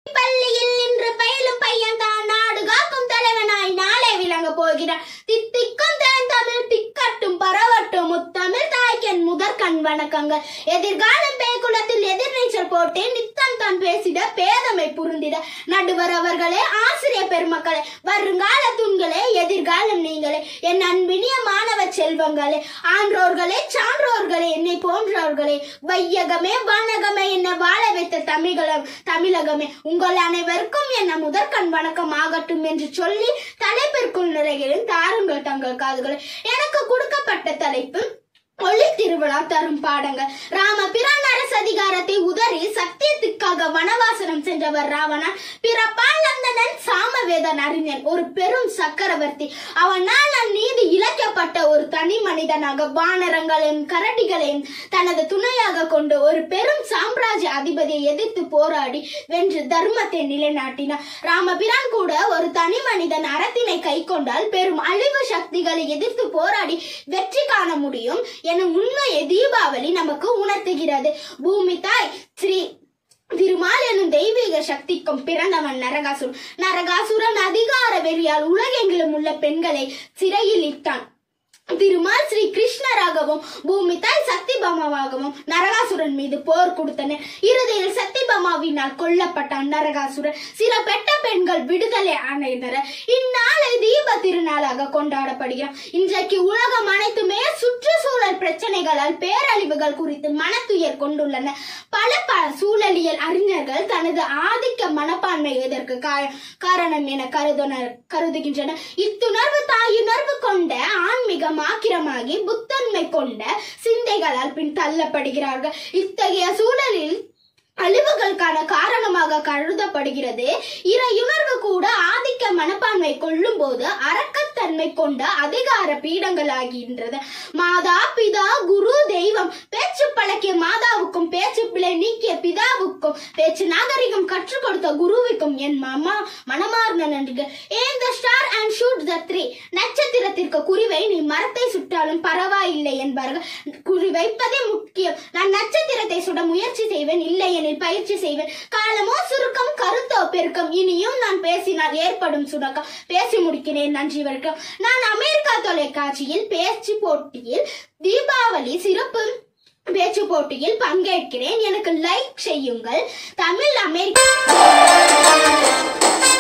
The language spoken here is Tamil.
பள்ளியில் இன்று பயிலும் பையன் தான் நாடு காக்கும் தலைவனாய் நாளை விளங்க போகிறான் தித்திக்கும் தேந்தமிழ் திக்கட்டும் பரவட்டும் முத்தமிழ் தாய்க்கன் முதற்கண் வணக்கங்கள் எதிர்காலம் பேய்குலத்தில் எதிர்நீச்சல் போட்டு நித்தம் தான் பேசிட பேதமை புரிந்திட நடுவர் அவர்களே ஆசிரியர் பெருமக்களே வருங்கால தூண்களே எதிர்காலம் நீங்களே என் அன்பினிய மாணவ செல்வங்களே ஆன்றோர்களே சான்றோர்களே என்னை போன்றவர்களே வையகமே வானகமே என்ன வாழ வைத்த தமிழகம் தமிழகமே உங்கள் அனைவருக்கும் என்ன முதற்கண் வணக்கம் ஆகட்டும் என்று சொல்லி தலைப்பிற்குள் நிறைகிறேன் தாருங்கள் தங்கள் காதுகளை எனக்கு கொடுக்கப்பட்ட தலைப்பு ஒளி திருவிழா தரும் பாடங்கள் ராம பிரான் அரசு அதிகாரத்தை உதறி சத்தியத்துக்காக வனவாசனம் சென்றவர் ராவணன் பிறப்பால் அந்தணன் சாமவேதன் அறிஞன் ஒரு பெரும் சக்கரவர்த்தி அவனால் அந்நீதி இழைக்கப்பட்ட ஒரு தனி மனிதனாக வானரங்களையும் கரடிகளையும் தனது துணையாக கொண்டு ஒரு பெரும் சாம்ராஜ்ய அதிபதியை எதிர்த்து போராடி வென்று தர்மத்தை நிலைநாட்டினார் ராமபிரான் கூட ஒரு தனி மனிதன் அறத்தினை கை கொண்டால் பெரும் அழிவு சக்திகளை எதிர்த்து போராடி வெற்றி காண முடியும் எனும் உண்மையை தீபாவளி நமக்கு உணர்த்துகிறது பூமி தாய் ஸ்ரீ திருமால் எனும் தெய்வீக சக்திக்கும் பிறந்தவன் நரகாசுரன் நரகாசுரன் அதிகார வெறியால் உலகெங்கிலும் உள்ள பெண்களை சிறையில் இட்டான் திருமால் ஸ்ரீ கிருஷ்ணராகவும் பூமி தாய் சக்திபாமாவாகவும் நரகாசுரன் மீது போர் கொடுத்தனர் இறுதியில் சக்திபாமாவினால் கொல்லப்பட்டான் நரகாசுரன் சில பெட்ட பெண்கள் விடுதலை அடைந்தனர் இந்நாளை தீப திருநாளாக கொண்டாடப்படுகிறான் இன்றைக்கு உலகம் அனைத்துமே சுற்றுச்சூழல் பிரச்சனைகளால் பேரழிவுகள் குறித்து மனத்துயர் கொண்டுள்ளன பல பல சூழலியல் அறிஞர்கள் தனது ஆதிக்க மனப்பான்மை இதற்கு கா- காரணம் என கருதுனர் கருதுகின்றனர் இத்துணர்வு தாயுணர்வு கொண்ட ஆன்மீகம் ஆக்கிரமாகி புத்தன்மை கொண்ட சிந்தைகளால் பின் தள்ளப்படுகிறார்கள் இத்தகைய சூழலில் அழிவுகளுக்கான காரணமாக கருதப்படுகிறது இறையுணர்வு கூட ஆதிக்க மனப்பான்மை கொள்ளும் போது அரக்கத்தன்மை கொண்ட அதிகார பீடங்களாகின்றது மாதா பிதா குரு தெய்வம் பேச்சு பழக்கிய மாதாவுக்கும் பேச்சு பிழை நீக்கிய பிதாவுக்கும் பேச்சு நாகரிகம் கற்றுக் கொடுத்த குருவுக்கும் என் மாமா மனமார்ந்த நன்றிகள் aim the star and shoot the three நட்சத்திரத்திற்கு குறிவை நீ மரத்தை சுட்டாலும் பரவாயில்லை என்பார்கள் குறி வைப்பதே முக்கியம் நான் நட்சத்திரத்தை சுட முயற்சி செய்வேன் இல்லை எனில் பயிற்சி செய்வேன் காலமோ சுருக்கம் கருத்தோ பெருக்கம் இனியும் நான் பேசினால் ஏற்படும் சுணக்கம் பேசி முடிக்கிறேன் நன்றி வணக்கம் நான் அமெரிக்கா தொலைக்காட்சியில் பேச்சு போட்டியில் தீபாவளி சிறப்பு பேச்சு போட்டியில் பங்கேற்கிறேன் எனக்கு லைக் செய்யுங்கள் தமிழ் அமெரிக்கா